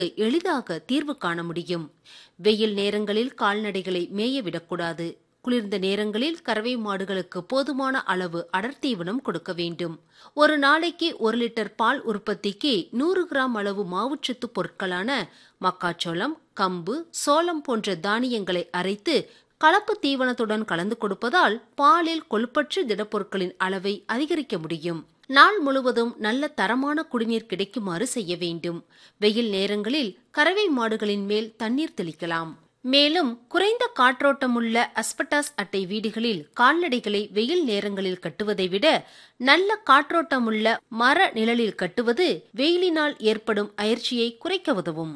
எளிதாக தீர்வு காண முடியும் வெயில் நேரங்களில் கால்நடைகளை மேய விடக்கூடாது குளிர்ந்த நேரங்களில் கறவை மாடுகளுக்கு போதுமான அளவு அடர்த்தீவனம் கொடுக்க வேண்டும் ஒரு நாளைக்கு ஒரு லிட்டர் பால் உற்பத்திக்கு நூறு கிராம் அளவு மாவுச்சத்து பொருட்களான மக்காச்சோளம் கம்பு சோளம் போன்ற தானியங்களை அரைத்து கலப்பு தீவனத்துடன் கலந்து கொடுப்பதால் பாலில் கொழுப்பற்ற திடப்பொருட்களின் அளவை அதிகரிக்க முடியும் நாள் முழுவதும் நல்ல தரமான குடிநீர் கிடைக்குமாறு செய்ய வேண்டும் வெயில் நேரங்களில் கறவை மாடுகளின் மேல் தண்ணீர் தெளிக்கலாம் மேலும் குறைந்த காற்றோட்டமுள்ள அஸ்பட்டாஸ் அட்டை வீடுகளில் கால்நடைகளை வெயில் நேரங்களில் கட்டுவதை விட நல்ல காற்றோட்டமுள்ள மர நிழலில் கட்டுவது வெயிலினால் ஏற்படும் அயற்சியை குறைக்க உதவும்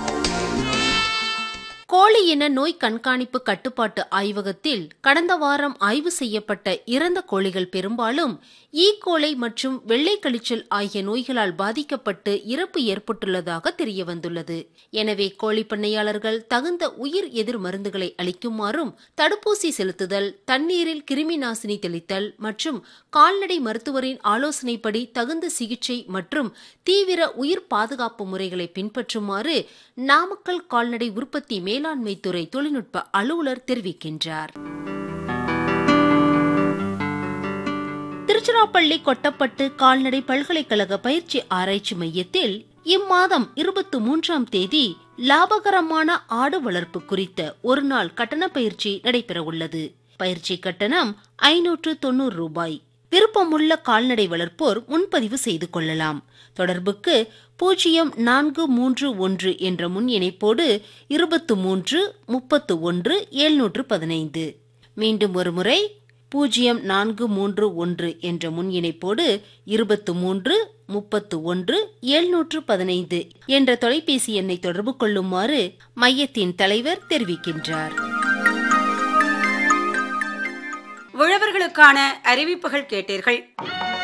கோழி இன நோய் கண்காணிப்பு கட்டுப்பாட்டு ஆய்வகத்தில் கடந்த வாரம் ஆய்வு செய்யப்பட்ட இறந்த கோழிகள் பெரும்பாலும் ஈ கோலை மற்றும் வெள்ளை கழிச்சல் ஆகிய நோய்களால் பாதிக்கப்பட்டு இறப்பு ஏற்பட்டுள்ளதாக தெரிய வந்துள்ளது எனவே கோழி பண்ணையாளர்கள் தகுந்த உயிர் எதிர் மருந்துகளை அளிக்குமாறும் தடுப்பூசி செலுத்துதல் தண்ணீரில் கிருமி நாசினி தெளித்தல் மற்றும் கால்நடை மருத்துவரின் ஆலோசனைப்படி தகுந்த சிகிச்சை மற்றும் தீவிர உயிர் பாதுகாப்பு முறைகளை பின்பற்றுமாறு நாமக்கல் கால்நடை உற்பத்தி மேலாண்மை துறை தொழில்நுட்ப அலுவலர் தெரிவிக்கின்றார் திருச்சிராப்பள்ளி கொட்டப்பட்டு கால்நடை பல்கலைக்கழக பயிற்சி ஆராய்ச்சி மையத்தில் இம்மாதம் இருபத்தி மூன்றாம் தேதி லாபகரமான ஆடு வளர்ப்பு குறித்த ஒரு நாள் கட்டண பயிற்சி நடைபெறவுள்ளது பயிற்சி கட்டணம் ஐநூற்று தொண்ணூறு ரூபாய் விருப்பமுள்ள கால்நடை வளர்ப்போர் முன்பதிவு செய்து கொள்ளலாம் தொடர்புக்கு பூஜ்ஜியம் நான்கு மூன்று ஒன்று என்ற முன் இணைப்போடு இருபத்து மூன்று முப்பத்து ஒன்று எழுநூற்று பதினைந்து மீண்டும் ஒருமுறை பூஜ்ஜியம் நான்கு மூன்று ஒன்று என்ற முன் இணைப்போடு இருபத்து மூன்று முப்பத்து ஒன்று எழுநூற்று பதினைந்து என்ற தொலைபேசி எண்ணை தொடர்பு கொள்ளுமாறு மையத்தின் தலைவர் தெரிவிக்கின்றார் உழவர்களுக்கான அறிவிப்புகள் கேட்டீர்கள்